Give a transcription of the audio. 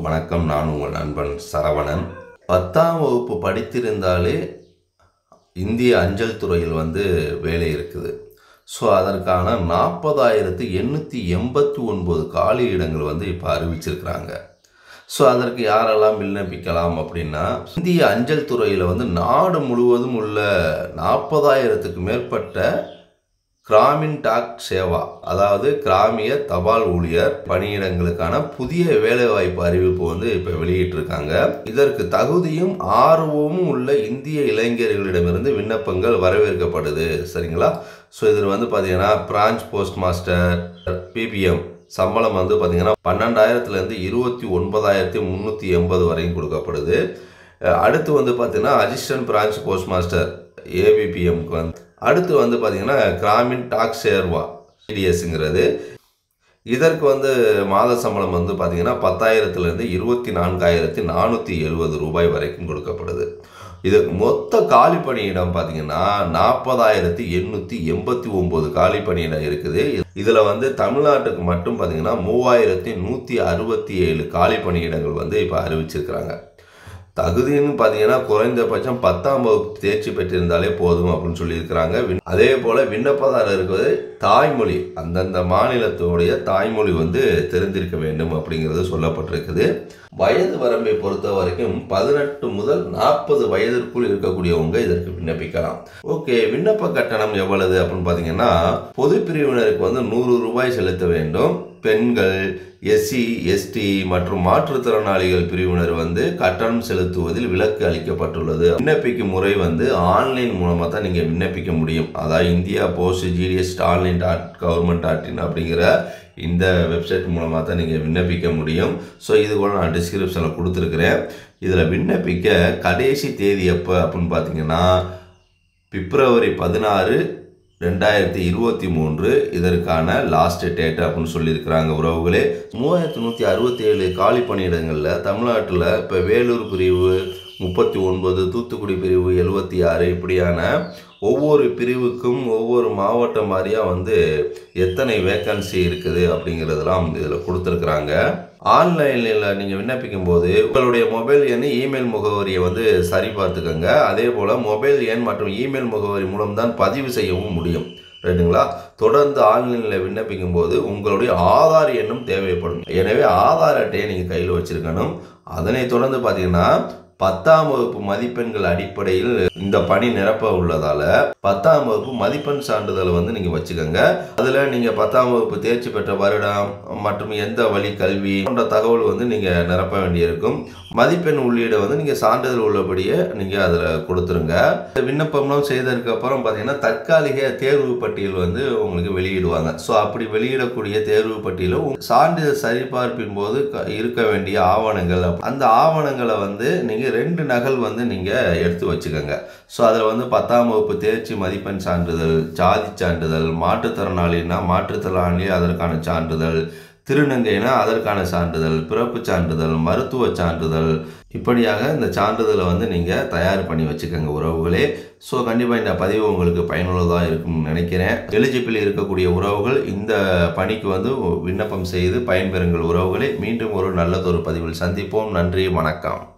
வணக்கம் நான் உங்கள் நண்பன் சரவணன் பத்தாம் வகுப்பு படித்திருந்தாலே இந்திய அஞ்சல் துறையில் வந்து வேலை இருக்குது ஸோ அதற்கான நாற்பதாயிரத்து எண்ணூற்றி எண்பத்தி ஒன்பது காலி இடங்கள் வந்து இப்போ அறிவிச்சிருக்கிறாங்க ஸோ அதற்கு யாரெல்லாம் விண்ணப்பிக்கலாம் அப்படின்னா இந்திய அஞ்சல் துறையில் வந்து நாடு முழுவதும் உள்ள நாற்பதாயிரத்துக்கு மேற்பட்ட கிராமின் டாக் சேவா அதாவது கிராமிய தபால் ஊழியர் பணியிடங்களுக்கான புதிய வேலைவாய்ப்பு அறிவிப்பு வந்து இப்போ வெளியிட்டிருக்காங்க இதற்கு தகுதியும் ஆர்வமும் உள்ள இந்திய இளைஞர்களிடமிருந்து விண்ணப்பங்கள் வரவேற்கப்படுது சரிங்களா ஸோ இதில் வந்து பார்த்தீங்கன்னா பிரான்ச் போஸ்ட் மாஸ்டர் பிபிஎம் சம்பளம் வந்து பார்த்தீங்கன்னா பன்னெண்டாயிரத்துலேருந்து இருபத்தி ஒன்பதாயிரத்தி முந்நூற்றி எண்பது வரையும் கொடுக்கப்படுது அஹ் அடுத்து வந்து பார்த்தீங்கன்னா அசிஸ்டன்ட் பிரான்ச் போஸ்ட் மாஸ்டர் ஏபிபிஎம்க்கு வந்து அடுத்து வந்து பார்த்தீங்கன்னா கிராமின் டாக் சேர்வா சிடிஎஸ்ங்கிறது இதற்கு வந்து மாத சம்பளம் வந்து பார்த்தீங்கன்னா பத்தாயிரத்துலேருந்து இருபத்தி நான்காயிரத்தி நானூற்றி எழுபது ரூபாய் வரைக்கும் கொடுக்கப்படுது இதுக்கு மொத்த காலி பணியிடம் பார்த்தீங்கன்னா நாற்பதாயிரத்தி எண்ணூற்றி எண்பத்தி ஒம்பது காலி பணியிடம் இருக்குது இதில் வந்து தமிழ்நாட்டுக்கு மட்டும் பார்த்தீங்கன்னா மூவாயிரத்தி நூற்றி அறுபத்தி ஏழு காலி பணியிடங்கள் வந்து இப்போ அறிவிச்சிருக்கிறாங்க தகுதின்னு பார்த்தீங்கன்னா குறைந்தபட்சம் பத்தாம் வகுப்பு தேர்ச்சி பெற்றிருந்தாலே போதும் அப்படின்னு சொல்லியிருக்கிறாங்க விண்- அதே போல் விண்ணப்பதாரர் இருக்கிறது தாய்மொழி அந்தந்த மாநிலத்துடைய தாய்மொழி வந்து தெரிந்திருக்க வேண்டும் அப்படிங்கிறது சொல்லப்பட்டிருக்குது வயது வரம்பை பொறுத்த வரைக்கும் பதினெட்டு முதல் நாற்பது வயதிற்குள் இருக்கக்கூடியவங்க இதற்கு விண்ணப்பிக்கலாம் ஓகே விண்ணப்ப கட்டணம் எவ்வளவு அப்படின்னு பார்த்தீங்கன்னா பொது பிரிவினருக்கு வந்து நூறு ரூபாய் செலுத்த வேண்டும் பெண்கள் எஸ்சி எஸ்டி மற்றும் மாற்றுத்திறனாளிகள் பிரிவினர் வந்து கட்டணம் செலுத்துவதில் விலக்கு அளிக்கப்பட்டுள்ளது விண்ணப்பிக்கும் முறை வந்து ஆன்லைன் மூலமாக தான் நீங்கள் விண்ணப்பிக்க முடியும் அதாவது India post GDS online dot government dot in அப்படிங்கிற இந்த வெப்சைட் மூலமாக தான் நீங்கள் விண்ணப்பிக்க முடியும் ஸோ இது கூட நான் டிஸ்கிரிப்ஷனில் கொடுத்துருக்குறேன் இதில் விண்ணப்பிக்க கடைசி தேதி எப்போ அப்படின்னு பார்த்தீங்கன்னா பிப்ரவரி பதினாறு ரெண்டாயிரத்தி இருபத்தி மூன்று இதற்கான லாஸ்ட் டேட் அப்படின்னு சொல்லியிருக்கிறாங்க உறவுகளே மூவாயிரத்தி நூற்றி அறுபத்தி ஏழு காலி பணியிடங்களில் தமிழ்நாட்டில் இப்போ வேலூர் பிரிவு முப்பத்தி ஒன்பது தூத்துக்குடி பிரிவு எழுபத்தி ஆறு இப்படியான ஒவ்வொரு பிரிவுக்கும் ஒவ்வொரு மாவட்டம் வாரியாக வந்து எத்தனை வேக்கன்சி இருக்குது அப்படிங்கிறதெல்லாம் இதில் கொடுத்துருக்குறாங்க ஆன்லைனில் நீங்கள் விண்ணப்பிக்கும் போது உங்களுடைய மொபைல் எண் இமெயில் முகவரியை வந்து சரி பார்த்துக்கோங்க அதே போல் மொபைல் எண் மற்றும் இமெயில் முகவரி மூலம் தான் பதிவு செய்யவும் முடியும் ரைட்டுங்களா தொடர்ந்து ஆன்லைனில் விண்ணப்பிக்கும் போது உங்களுடைய ஆதார் எண்ணும் தேவைப்படும் எனவே ஆதார் அட்டையை நீங்கள் கையில் வச்சிருக்கணும் அதனை தொடர்ந்து பார்த்தீங்கன்னா பத்தாம் வகுப்பு மதிப்பெண்கள் அடிப்படையில் இந்த பணி நிரப்ப உள்ளதால பத்தாம் வகுப்பு மதிப்பெண் சான்றிதழ் வந்து நீங்க வச்சுக்கோங்க அதுல நீங்க பத்தாம் வகுப்பு தேர்ச்சி பெற்ற வருடம் மற்றும் எந்த வழி கல்வி போன்ற தகவல் வந்து நீங்க நிரப்ப வேண்டியிருக்கும் மதிப்பெண் உள்ளீடை வந்து நீங்க சான்றிதழ் உள்ளபடியே நீங்க அதுல கொடுத்துருங்க விண்ணப்பம்லாம் செய்ததுக்கு அப்புறம் பார்த்தீங்கன்னா தற்காலிக தேர்வு பட்டியல் வந்து உங்களுக்கு வெளியிடுவாங்க ஸோ அப்படி வெளியிடக்கூடிய தேர்வு பட்டியலும் உங்க சான்றிதழ் சரிபார்ப்பின் போது க- இருக்க வேண்டிய ஆவணங்கள் அப்ப- அந்த ஆவணங்களை வந்து நீங்கள் ரெண்டு நகல் வந்து நீங்கள் எடுத்து வச்சுக்கோங்க ஸோ அதில் வந்து பத்தாம் வகுப்பு தேர்ச்சி மதிப்பெண் சான்றிதழ் ஜாதி சான்றிதழ் மாற்றுத்திறனாளினா மாற்றுத்திறனாளி அதற்கான சான்றிதழ் திருநங்கைனா அதற்கான சான்றிதழ் பிறப்பு சான்றிதழ் மருத்துவ சான்றிதழ் இப்படியாக இந்த சான்றிதழை வந்து நீங்கள் தயார் பண்ணி வச்சுக்கோங்க உறவுகளே ஸோ கண்டிப்பாக இந்த பதிவு உங்களுக்கு பயனுள்ளதாக இருக்கும்னு நினைக்கிறேன் எலிஜிபிள் இருக்கக்கூடிய உறவுகள் இந்த பணிக்கு வந்து விண்ணப்பம் செய்து பயன்பெறுங்கள் உறவுகளை மீண்டும் ஒரு நல்லதொரு பதிவில் சந்திப்போம் நன்றி வணக்கம்